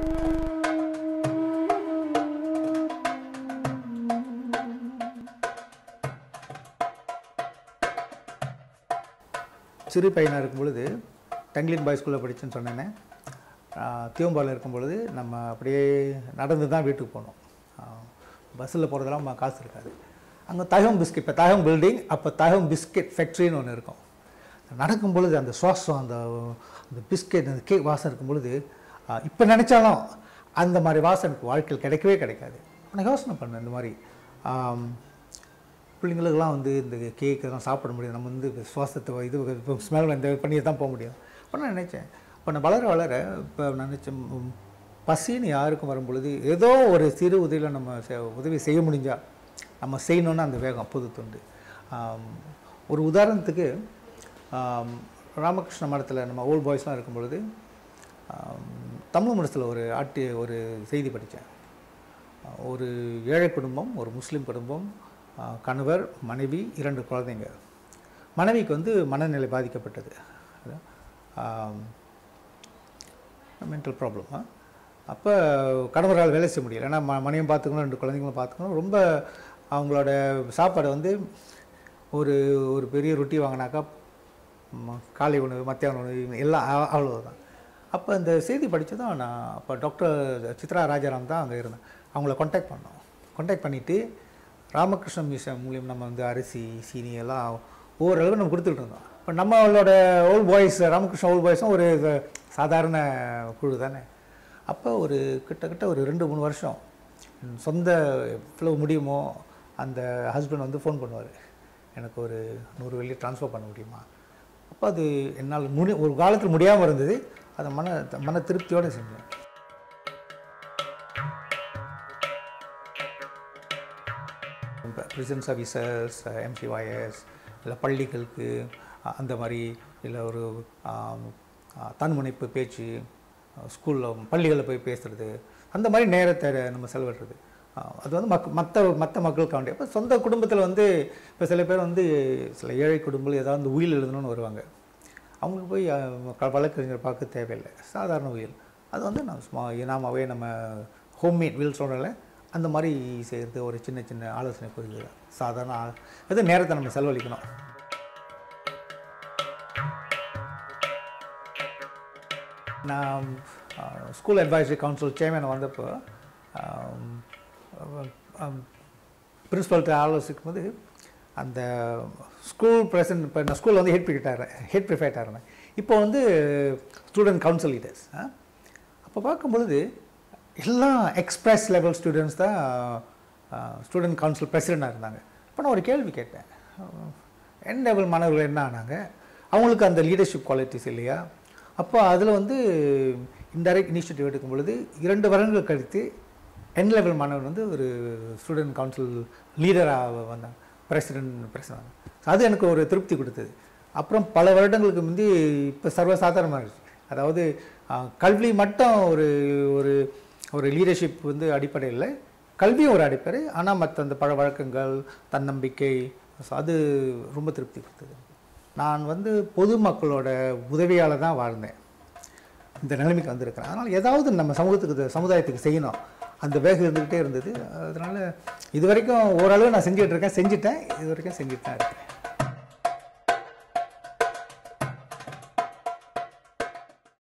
சிறு பையனாக இருக்கும் பொழுது டங்கிலின் பாய் ஸ்கூலில் படித்தேன்னு சொன்னேனே தியோம்பாவில் இருக்கும் பொழுது நம்ம அப்படியே நடந்து தான் வீட்டுக்கு போனோம் பஸ்ஸில் போகிறதெல்லாம் ம- காசு இருக்காது அங்கே தகம் பிஸ்கெட் இப்போ தகம் பில்டிங் அப்போ தகம் பிஸ்கெட் ஃபேக்ட்ரின்னு ஒன்று இருக்கும் நடக்கும் பொழுது அந்த சுவாசம் அந்த அந்த பிஸ்கெட் அந்த கேக் வாசம் இருக்கும் பொழுது இப்போ நினச்சாலும் அந்த மாதிரி வாசம் எனக்கு வாழ்க்கையில் கிடைக்கவே கிடைக்காது நான் யோசனை பண்ணேன் இந்த மாதிரி ஆம், பிள்ளைங்களுக்கெல்லாம் வந்து இந்த கேக் இதெல்லாம் சாப்பிட முடியாது நம்ம வந்து இந்த சுவாசத்தை இது இப்போ ஸ்மெல் இந்த பண்ணி தான் போக முடியும் அப்போ நான் நினச்சேன் இப்போ நான் வளர வளர இப்போ நான் நினச்சேன் ம், பசின்னு யாருக்கும் வரும் பொழுது ஏதோ ஒரு சிறு உதவியில் நம்ம செ- உதவி செய்ய முடிஞ்சா நம்ம செய்யணும்னு அந்த வேகம் அப்போது தோண்டு ஆம், ஒரு உதாரணத்துக்கு ஆம், ராமகிருஷ்ண மடத்தில் நம்ம ஓல்ட் பாய்ஸ்லாம் இருக்கும் பொழுது ஆம், தமிழ் மடத்தில் ஒரு ஆட்டி ஒரு செய்தி படித்தேன் ஒரு ஏழை குடும்பம் ஒரு முஸ்லீம் குடும்பம் ஆ, கணவர் மனைவி இரண்டு குழந்தைங்க மனைவிக்கு வந்து மனநிலை பாதிக்கப்பட்டது மென்டல் ப்ராப்ளம் அப்போ கணவரால் வேலை செய்ய முடியல ஏன்னா ம மனையும் பார்த்துக்கணும் ரெண்டு குழந்தைங்களும் பார்த்துக்கணும் ரொம்ப அவங்களோட சாப்பாடு வந்து ஒரு ஒரு பெரிய ரொட்டி வாங்கினாக்கா ம- காலை உணவு மத்தியான உணவு எல்லாம் அ- அவ்வளவுதான் அப்போ இந்த செய்தி படித்ததும் நான் அப்போ டாக்டர் சித்ரா ராஜாராம் தான் அங்கே இருந்தேன் அவங்கள காண்டாக்ட் பண்ணோம் காண்டாக்ட் பண்ணிவிட்டு ராமகிருஷ்ண மிஷன் மூலியம் நம்ம வந்து அரிசி சீனி எல்லாம் ஓரளவு நம்ம கொடுத்துட்டு இருந்தோம் இப்போ நம்மளோட ஓல்ட் பாய்ஸ் ராமகிருஷ்ண ஓல்ட் பாய்ஸும் ஒரு இது சாதாரண குழு தானே அப்போ ஒரு கிட்டத்தட்ட ஒரு ரெண்டு மூணு வருஷம் ம், சொந்த எவ்வளோ முடியுமோ அந்த ஹஸ்பண்ட் வந்து ஃபோன் பண்ணுவார் எனக்கு ஒரு நூறு வெள்ளி ட்ரான்ஸ்ஃபர் பண்ண முடியுமா அப்போ அது என்னால் முடி ஒரு காலத்தில் முடியாமல் இருந்தது அதை மன மன திருப்தியோடு செஞ்சேன் ப்ரிசன் சர்வீசஸ் எம்சிஒய்எஸ் இல்லை பள்ளிகளுக்கு அஹ், அந்த மாதிரி இல்லை ஒரு ஆம், அஹ், தன்முனைப்பு பேச்சு ஸ்கூலில் பள்ளிகளில் போய் பேசுகிறது அந்த மாதிரி நேரத்தை நம்ம செலவிடுறது அஹ், அது வந்து மக் மற்ற மற்ற மக்களுக்காண்டி அப்போ சொந்த குடும்பத்தில் வந்து இப்போ சில பேர் வந்து சில ஏழை குடும்பங்கள் ஏதாவது உயில் எழுதணும்னு வருவாங்க அவங்களுக்கு போய் அஹ், க- வழக்கறிஞர் பார்க்க தேவையில்லை சாதாரண உயில் அது வந்து நம்ம சும்மா இனாமாவே நம்ம ஹோம்மேட் வீல் சொல்கிறல அந்த மாதிரி செய்கிறது ஒரு சின்ன சின்ன ஆலோசனை புரியுது சாதாரண ஆ- இது நேரத்தை நம்ம செலவழிக்கணும் நான் ஸ்கூல் அட்வைசரி கவுன்சில் சேர்மன் வந்தப்போ பிரின்ஸிபல்கிட்ட ஆலோசிக்கும் போது அந்த ஸ்கூல் பிரசன்ட் இப்போ நான் ஸ்கூலில் வந்து ஹெட் ப்ரிஃபெக்டாக ஹெட் ப்ரிஃபெக்டாக இருந்தேன் இப்போ வந்து ஸ்டூடெண்ட் கவுன்சில் லீடர்ஸ் அப்போ பார்க்கும்பொழுது எல்லாம் எக்ஸ்பிரஸ் லெவல் ஸ்டூடெண்ட்ஸ் தான் ஸ்டூடெண்ட் கவுன்சில் பிரசிடெண்ட்டாக இருந்தாங்க இப்போ நான் ஒரு கேள்வி கேட்டேன் என் லெவல் மாணவர்கள் என்ன ஆனாங்க அவங்களுக்கு அந்த லீடர்ஷிப் குவாலிட்டிஸ் இல்லையா அப்போ அதில் வந்து இன்டைரக்ட் இனிஷியேட்டிவ் எடுக்கும் பொழுது இரண்டு வருடங்கள் கழித்து என் லெவல் மாணவர் வந்து ஒரு ஸ்டூடெண்ட் கவுன்சில் லீடராக வந்தாங்க பிரசிடென்ட் பிரசிடென்ட் அது எனக்கு ஒரு திருப்தி கொடுத்தது அப்புறம் பல வருடங்களுக்கு முந்தி இப்போ சர்வசாதாரணமாகிடுச்சு அதாவது ஆஹ், கல்வி மட்டும் ஒரு ஒரு ஒரு லீடர்ஷிப் வந்து அடிப்படையில் கல்வியும் ஒரு அடிப்படை ஆனால் மற்ற அந்த பழ வழக்கங்கள் தன்னம்பிக்கை so அது ரொம்ப திருப்தி கொடுத்தது நான் வந்து பொதுமக்களோட உதவியால் தான் வாழ்ந்தேன் இந்த நிலைமைக்கு வந்திருக்கிறேன் அதனால் ஏதாவது நம்ம சமூகத்துக்கு இது- சமுதாயத்துக்கு செய்யணும் அந்த வேகம் இருந்துக்கிட்டே இருந்தது அதனால் இது வரைக்கும் ஓரளவு நான் செஞ்சுட்டு இருக்கேன் செஞ்சுட்டேன் இது வரைக்கும் செஞ்சுட்டு தான் இருக்கேன்